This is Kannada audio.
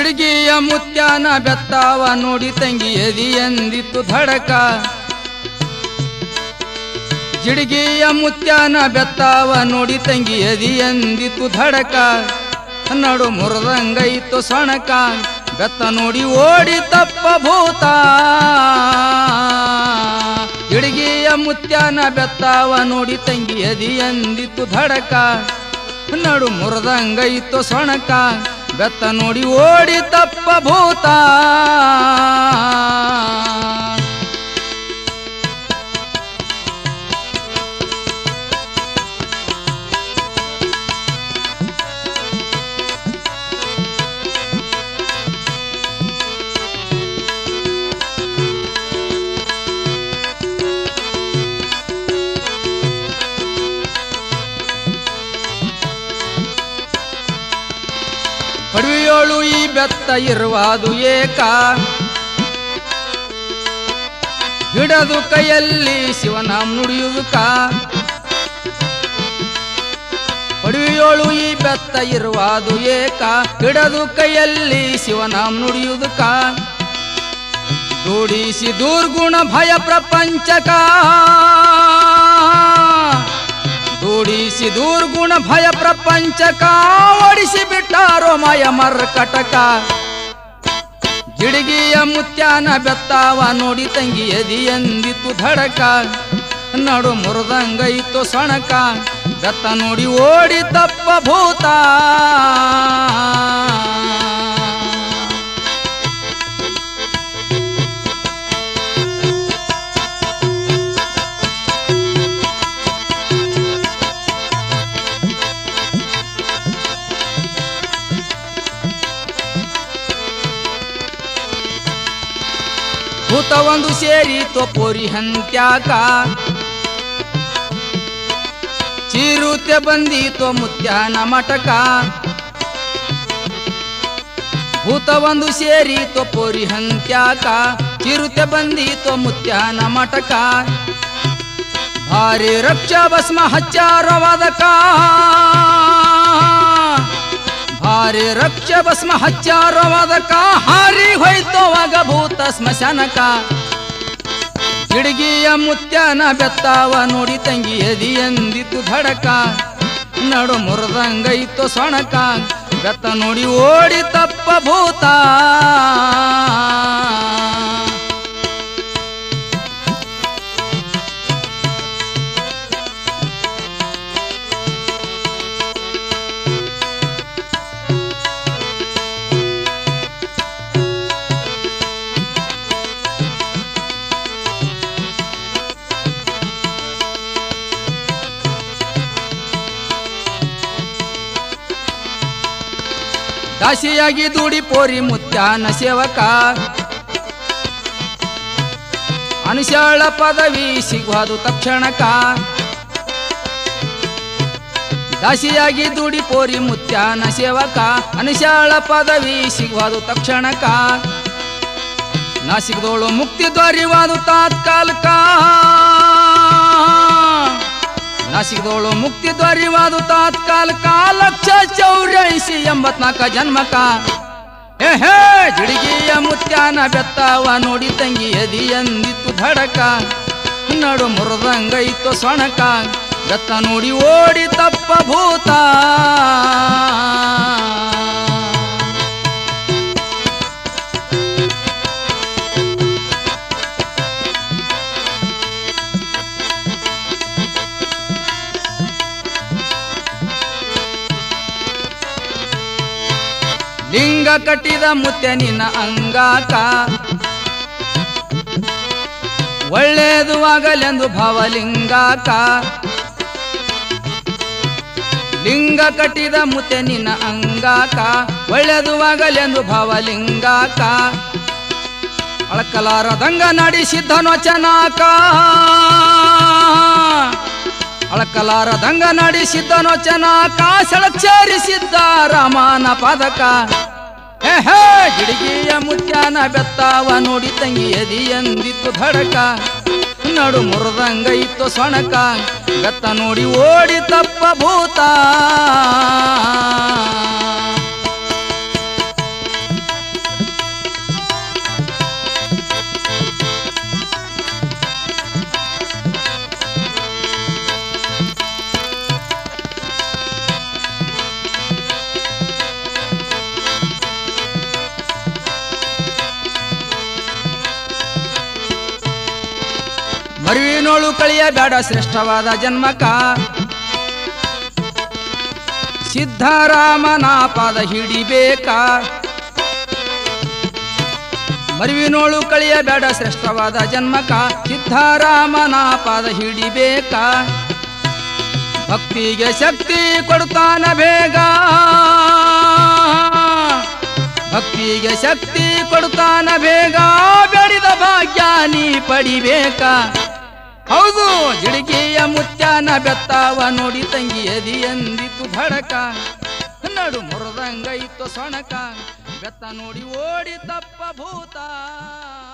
ಜಿಡ್ಗಿಯ ಮುತ್ಯಾನ ಬೆತ್ತಾವ ನೋಡಿ ತಂಗಿ ಎದಿ ಎಂದಿತ್ತು ಧಡಕ ಜಿಡ್ಗಿಯ ಮುತ್ಯಾನ ಬೆತ್ತಾವ ನೋಡಿ ತಂಗಿ ಎದಿ ಎಂದಿತ್ತು ಧಡಕ ನಡು ಮುರಿದಂಗೈತು ಸೊಣಕ ಬೆತ್ತ ನೋಡಿ ಓಡಿ ತಪ್ಪ ಭೂತ ಜಿಡ್ಗಿಯ ಮುತ್ಯಾನ ಬೆತ್ತಾವ ನೋಡಿ ತಂಗಿ ಎದಿ ಎಂದಿತ್ತು ಧಡಕ ನಡು ಮುರಿದಂಗೈತು ಸೊಣಕ ಬೆತ್ತ ನೋಡಿ ಓಡಿ ತಪ್ಪ ಭೂತ ಪಡುವೆಯೋಳು ಈ ಬೆತ್ತ ಇರುವುದು ಏಕ ಹಿಡದು ಕೈಯಲ್ಲಿ ಶಿವನಾಮ ನುಡಿಯುವುದಕ ಪಡುವೆಯೋಳು ಈ ಬೆತ್ತ ಇರುವುದು ಏಕ ಹಿಡದು ಕೈಯಲ್ಲಿ ಶಿವನಾಮ ನುಡಿಯುವುದಕ ದೂಡಿಸಿ ದುರ್ಗುಣ ಭಯ ಪ್ರಪಂಚಕ ದೂಡಿಸಿ ದುರ್ಗುಣ ಭಯ ಪ್ರಪಂಚಕ ಓಡಿಸಿ ಬಿಟ್ಟಾರೋ ಮಾಯ ಮರ್ಕಟಕ ಜಿಡಿಗಿಯ ಮುತ್ಯಾನ ಬೆತ್ತಾವ ನೋಡಿ ತಂಗಿ ಎದಿ ಎಂದಿತ್ತು ಧಡಕ ನಡು ಮುರಿದಂಗೈತು ಸೊಣಕ ಬೆತ್ತ ನೋಡಿ ಓಡಿ ತಪ್ಪ ಭೂತ ಭೂತ ಒಂದು ಸೇರಿ ಪೋರಿ ಹಂತ್ಯಾಕ ಚಿರುತೆ ಬಂದೀತೋ ಮುತ್ಯಾನ ಮಟಕ ಭೂತ ಒಂದು ಸೇರಿ ಪೋರಿ ಹಂತ್ಯಾಕ ಚಿರುತೆ ಬಂದೀತೋ ಮುತ್ಯಾನ ಮಟಕ ಭಾರಿ ರಕ್ಷಾ ಭಸ್ಮ ಹಚ್ಚಾರವಾದಕ ಭಾರಿ ರಕ್ಷ ಭಸ್ಮ ಹಚ್ಚಾರವಾದಕ ಹಾರಿ ಹೋಯ್ತೋವಾಗ ಭೂತ ಸ್ಮಶಾನಕ ಗಿಡಗಿಯ ಮುತ್ಯಾನ ಬೆತ್ತಾವ ನೋಡಿ ತಂಗಿ ಎದಿ ಎಂದಿತ್ತು ಧಡಕ ನಡು ಮುರಿದಂಗೈತು ಸೊಣಕ ಬೆತ್ತ ನೋಡಿ ಓಡಿ ತಪ್ಪ ಭೂತ ದಾಸಿಯಾಗಿ ದುಡಿ ಪೋರಿ ಮುತ್ಯಾನ ಸೇವಕ ಅನುಶಾಳ ಪದವಿ ಸಿಗುವುದು ತಕ್ಷಣಕ ದಾಸಿಯಾಗಿ ದುಡಿ ಪೋರಿ ಮುತ್ಯಾನ ಸೇವಕ ಅನುಶಾಳ ಪದವಿ ಸಿಗುವುದು ತಕ್ಷಣಕ ನಾಸಿಕದೋಳು ಮುಕ್ತಿ ದೊರೆಯುವುದು ತಾತ್ಕಾಲಿಕ ನಾಸಿಕದೋಳು ಮುಕ್ತಿ ದೊರೆಯುವುದು ತಾತ್ಕಾಲಿಕ ಲಕ್ಷ ಚೌರ್ಯಾಯಿಸಿ ಎಂಬತ್ನಾಲ್ಕ ಜನ್ಮಕ ಹೇ ಹೇ ಜಿಡಿಗಿಯ ಮುತ್ಯಾನ ಬೆತ್ತಾವ ನೋಡಿ ತಂಗಿ ಎದಿ ಎಂದಿತ್ತು ಧಡಕ ನಡು ಮುರಿದಂಗೈತು ಸೊಣಕ ಬೆತ್ತ ನೋಡಿ ಓಡಿ ತಪ್ಪ ಭೂತ ಲಿಂಗ ಕಟ್ಟಿದ ಮುತ್ಯ ನಿನ್ನ ಅಂಗಾಕ ಒಳ್ಳೇದು ಆಗಲೆಂದು ಭಾವಲಿಂಗಾಕ ಲಿಂಗ ಕಟ್ಟಿದ ಮುತ್ಯ ನಿನ್ನ ಅಂಗಾಕ ಒಳ್ಳೇದು ಆಗಲೆಂದು ಭಾವಲಿಂಗಾಕ ಅಳಕಲಾರದಂಗ ನಡೆಸಿದ್ದನು ವಚನಾಕ ಅಳಕಲಾರದಂಗ ನಡೆಸಿದ್ದನು ವಚನಾಕ ಸೆಳಚೇರಿಸಿದ್ದ ರಾಮನ ಪದಕ ಹೇ ಹೇ ಗಿಡಿಗಿಯ ಮುತ್ಯಾನ ಬೆತ್ತಾವ ನೋಡಿ ತಂಗಿ ಎದಿ ಎಂದಿತ್ತು ಧಡಕ ನಡು ಮುರಿದಂಗೈತು ಸೊಣಕ ಬೆತ್ತ ನೋಡಿ ಓಡಿ ತಪ್ಪ ಭೂತ ಕಳಿಯಬೇಡ ಶ್ರೇಷ್ಠವಾದ ಜನ್ಮಕ ಸಿದ್ಧರಾಮನ ಪಾದ ಹಿಡಿಬೇಕಾ ಮರಿವಿನೋಳು ಕಳಿಯಬೇಡ ಶ್ರೇಷ್ಠವಾದ ಜನ್ಮಕ ಸಿದ್ಧರಾಮನ ಪಾದ ಹಿಡಿಬೇಕಾ ಭಕ್ತಿಗೆ ಶಕ್ತಿ ಕೊಡ್ತಾನ ಬೇಗ ಭಕ್ತಿಗೆ ಶಕ್ತಿ ಕೊಡ್ತಾನ ಬೇಗ ಬೇಡಿದ ಭಾಗ್ಯ ನೀ ಪಡಿಬೇಕ ಹೌದು ಜಿಡಿಕೆಯ ಮುತ್ಯಾನ ಬೆತ್ತಾವ ನೋಡಿ ತಂಗಿ ಎದಿ ಎಂದಿತು ಧಡಕ ನಡು ಮುರಿದಂಗ ಇತ್ತು ಸೊಣಕ ಬೆತ್ತ ನೋಡಿ ಓಡಿ ತಪ್ಪ ಭೂತ